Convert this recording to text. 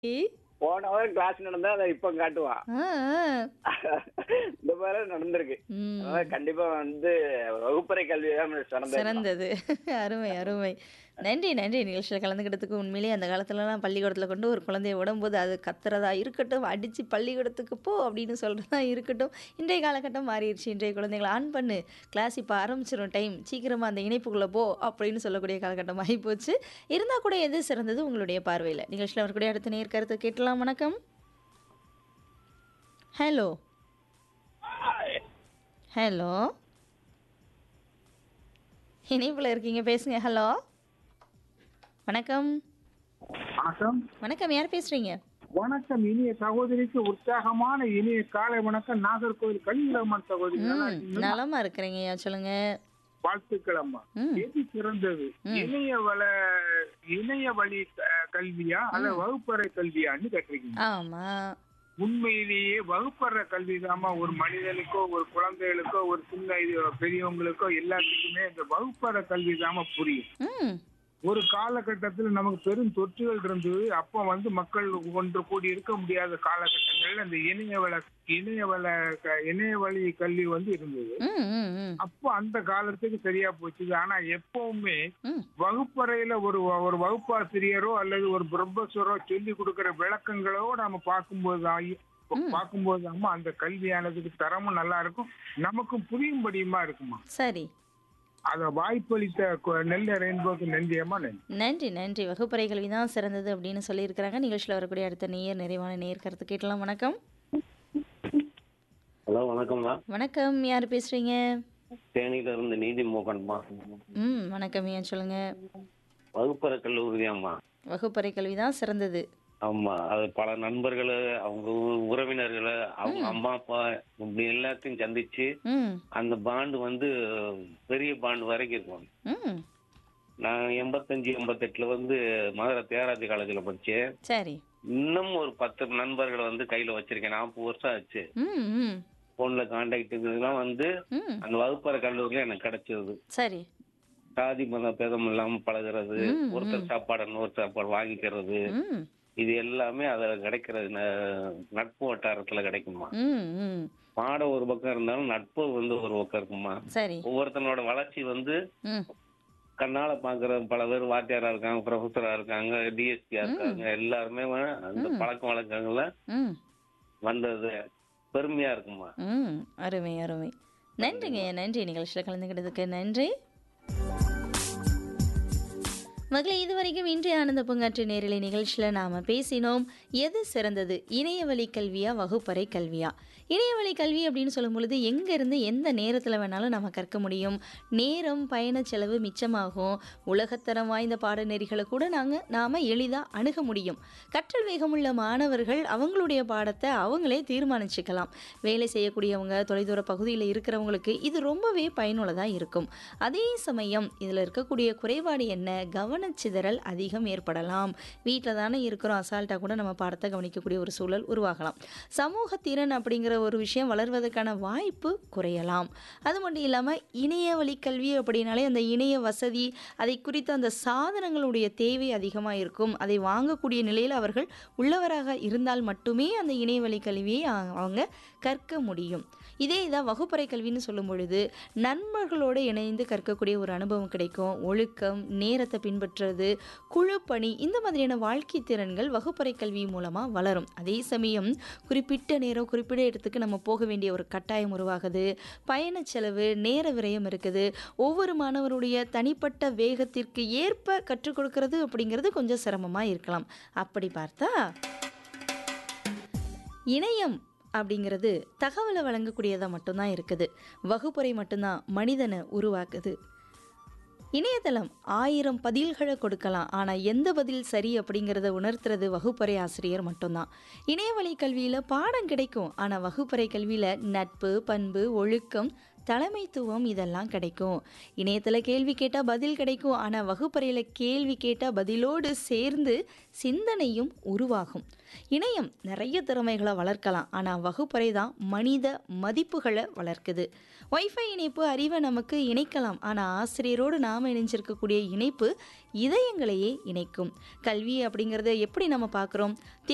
போன வாரம் கிளாஸ் நடந்தா அதை இப்ப காட்டுவான் ஆ, ஆ. இந்த மாதிரி நடந்திருக்கு ம். அதனால கண்டிப்பா வந்து வகுப்பறை கல்வி தான் சிறந்தது சிறந்தது அருமை அருமை நன்றி நன்றி நிகழ்ச்சியில் கலந்துக்கிட்டதுக்கு உண்மையிலேயே அந்த காலத்துலலாம் பள்ளிக்கூடத்தில் கொண்டு ஒரு குழந்தைய விடும்போது அது கத்துறதா இருக்கட்டும் அடித்து பள்ளிக்கூடத்துக்கு போ அப்படின்னு சொல்கிறதா இருக்கட்டும் இன்றைய காலகட்டம் மாறிடுச்சு இன்றைய குழந்தைகளை ஆன் பண்ணு கிளாஸ் இப்போ ஆரம்பிச்சிடும் டைம் சீக்கிரமாக அந்த இணைப்புக்குள்ளே போ அப்படின்னு சொல்லக்கூடிய காலகட்டம் ஆகிப்போச்சு இருந்தால் கூட எது சிறந்தது உங்களுடைய பார்வையில் நிகழ்ச்சியில் வரக்கூடிய அடுத்த நேர் கருத்து கேட்டலாம் வணக்கம் ஹலோ ஹலோ இணைப்பில் இருக்கீங்க பேசுங்க ஹலோ வணக்கம் வணக்கம் வணக்கம் யார் பேசுறீங்க வணக்கம் இனிய சகோதரிக்கு உற்சாகமான இனிய காலை வணக்கம் நாகர்கோவில் கலிங்கரம்மன் சகோதரி நல்லா ம் இருக்கீங்களா? நலமா இருக்கிறீங்க சொல்லுங்க வாழ்த்துக்கள் அம்மா ம் எது சிறந்தது இணைய வள இணைய வழி க- கல்வியா அல்ல வகுப்பறை கல்வியான்னு கேட்டிருக்கீங்க ஆமா உண்மையிலேயே வகுப்பறை கல்வி ஒரு மனிதனுக்கோ ஒரு குழந்தைகளுக்கோ ஒரு சின்ன இது பெரியவங்களுக்கோ எல்லாத்துக்குமே இந்த வகுப்பறை கல்வி புரியும் ம் ஒரு காலகட்டத்தில் நமக்கு பெரும் தொற்றுகள் இருந்தது அப்போ வந்து மக்கள் ஒன்று கூடி இருக்க முடியாத காலகட்டங்கள்ல இந்த இணையவள இணையவள க- இணைய வழி கல்வி வந்து இருந்தது ம் ம் ம் அப்போ அந்த காலத்துக்கு சரியா போச்சு ஆனா எப்பவுமே ம் வகுப்பறையில ஒரு ஒரு வகுப்பாசிரியரோ அல்லது ஒரு ப்ரொஃபஸரோ சொல்லி கொடுக்கிற விளக்கங்களோ நம்ம பார்க்கும்போது தான் பார்க்கும்போது அம்மா அந்த கல்வியானதுக்கு தரமும் நல்லா இருக்கும் நமக்கும் புரியும்படியுமா இருக்குமா சரி அத வாய்ப்பளித்த கொ- நெல்லை ரெயின்போக்கு நன்றியம்மா நன்றி நன்றி நன்றி வகுப்பறை கல்வி தான் சிறந்தது அப்படின்னு சொல்லியிருக்கிறாங்க நிகழ்ச்சியில் வரக்கூடிய அடுத்த நேயர் நிறைவான நேயர் கருத்து கேட்டலாம் வணக்கம் ஹலோ வணக்கம்மா வணக்கம் யார் பேசுறீங்க தேனியில இருந்து நீதி மோகன்மா ம் வணக்கம் ஏன் சொல்லுங்க வகுப்பறை கல்லூரியாம்மா வகுப்பறை கல்வி தான் சிறந்தது ஆமா அது பல நண்பர்களை அவங்க உ- உறவினர்களை அவங்க அம்மா அப்பா இப்படி எல்லாத்தையும் சந்திச்சு ம் அந்த பாண்டு வந்து பெரிய பாண்டு வரைக்கும் இருக்கும் ம் நான் எண்பத்தஞ்சு எண்பத்தெட்டுல வந்து மதுரை தேராதி காலேஜில் படிச்சேன் சரி இன்னும் ஒரு பத்து நண்பர்களை வந்து கையில வச்சிருக்கேன் நாற்பது வருஷம் ஆச்சு ம் ம் போன்ல கான்டாக்ட் இதெல்லாம் வந்து ம் அந்த வகுப்பறை கல்லூரியில எனக்கு கிடைச்சது சரி சாதி மத பேதம் இல்லாம பழகுறது ம், ஒருத்தர் சாப்பாடு இன்னொரு சாப்பாடு வாங்கிக்கிறது ம் இது எல்லாமே அதுல கிடைக்கிறது ந- நட்பு வட்டாரத்துல கிடைக்குமா ம் ம் பாடம் ஒரு பக்கம் இருந்தாலும் நட்பு வந்து ஒரு பக்கம் இருக்குமா சரி ஒவ்வொருத்தனோட வளர்ச்சி வந்து ம் கண்ணால பாக்குற பல பேர் வாத்தியாரா இருக்காங்க ப்ரொஃபஸரா இருக்காங்க டிஎஸ்பியா இருக்காங்க எல்லாருமே வ- அந்த பழக்க வழக்கங்கள்ல ம் வந்தது பெருமையா இருக்குமா ம் அருமை அருமை நன்றிங்க நன்றி நிகழ்ச்சியில் கலந்துக்கிட்டதுக்கு நன்றி மகளே இதுவரைக்கும் இன்றைய ஆனந்த பூங்காற்று நேரலை நிகழ்ச்சியில் நாம் பேசினோம் எது சிறந்தது இணையவழி கல்வியா வகுப்பறை கல்வியா இணையவழி கல்வி அப்படின்னு சொல்லும் பொழுது எங்கேருந்து எந்த நேரத்தில் வேணாலும் நம்ம கற்க முடியும் நேரம் பயண செலவு மிச்சமாகும் உலகத்தரம் வாய்ந்த பாடநெறிகளை கூட நாங்கள் நாம் எளிதாக அணுக முடியும் கற்றல் வேகமுள்ள மாணவர்கள் அவங்களுடைய பாடத்தை அவங்களே தீர்மானிச்சுக்கலாம் வேலை செய்யக்கூடியவங்க தொலைதூர பகுதியில் இருக்கிறவங்களுக்கு இது ரொம்பவே பயனுள்ளதாக இருக்கும் அதே சமயம் இதில் இருக்கக்கூடிய குறைபாடு என்ன கவனச்சிதறல் அதிகம் ஏற்படலாம் வீட்டில் தானே இருக்கிறோம் அசால்ட்டாக கூட நம்ம பாடத்தை கவனிக்கக்கூடிய ஒரு சூழல் உருவாகலாம் சமூக திறன் அப்படிங்கிற ஒரு விஷயம் வளர்வதற்கான வாய்ப்பு குறையலாம் அது மட்டும் இல்லாமல் இணைய வழி கல்வி அப்படின்னாலே அந்த இணைய வசதி அதை குறித்த அந்த சாதனங்களுடைய தேவை அதிகமாக இருக்கும் அதை வாங்கக்கூடிய நிலையில் அவர்கள் உள்ளவராக இருந்தால் மட்டுமே அந்த இணைய வழி கல்வியை அ- அவங்க கற்க முடியும் இதே இதான் வகுப்பறை கல்வின்னு சொல்லும் பொழுது நண்பர்களோடு இணைந்து கற்கக்கூடிய ஒரு அனுபவம் கிடைக்கும் ஒழுக்கம் நேரத்தை பின்பற்றுறது குழு பணி இந்த மாதிரியான வாழ்க்கை திறன்கள் வகுப்பறை கல்வி மூலமாக வளரும் அதே சமயம் குறிப்பிட்ட நேரம் குறிப்பிட்ட இடத்துக்கு நம்ம போக வேண்டிய ஒரு கட்டாயம் உருவாகுது பயண செலவு நேர விரயம் இருக்குது ஒவ்வொரு மாணவருடைய தனிப்பட்ட வேகத்திற்கு ஏற்ப கற்றுக் கொடுக்கறது அப்படிங்கிறது கொஞ்சம் சிரமமாக இருக்கலாம் அப்படி பார்த்தா இணையம் அப்படிங்கிறது தகவலை வழங்கக்கூடியதாக மட்டும்தான் இருக்குது வகுப்பறை மட்டும்தான் மனிதனை உருவாக்குது இணையதளம் ஆயிரம் பதில்களை கொடுக்கலாம் ஆனால் எந்த பதில் சரி அப்படிங்கிறத உணர்த்துறது வகுப்பறை ஆசிரியர் மட்டும்தான் இணையவழி கல்வியில் பாடம் கிடைக்கும் ஆனால் வகுப்பறை கல்வியில் நட்பு பண்பு ஒழுக்கம் தலைமைத்துவம் இதெல்லாம் கிடைக்கும் இணையத்தில் கேள்வி கேட்டால் பதில் கிடைக்கும் ஆனால் வகுப்பறையில் கேள்வி கேட்டால் பதிலோடு சேர்ந்து சிந்தனையும் உருவாகும் இணையம் நிறைய திறமைகளை வளர்க்கலாம் ஆனால் வகுப்பறை தான் மனித மதிப்புகளை வளர்க்குது ஒய்ஃபை இணைப்பு அறிவை நமக்கு இணைக்கலாம் ஆனால் ஆசிரியரோடு நாம் இணைஞ்சிருக்கக்கூடிய இணைப்பு இதயங்களையே இணைக்கும் கல்வி அப்படிங்கிறத எப்படி நம்ம பார்க்குறோம்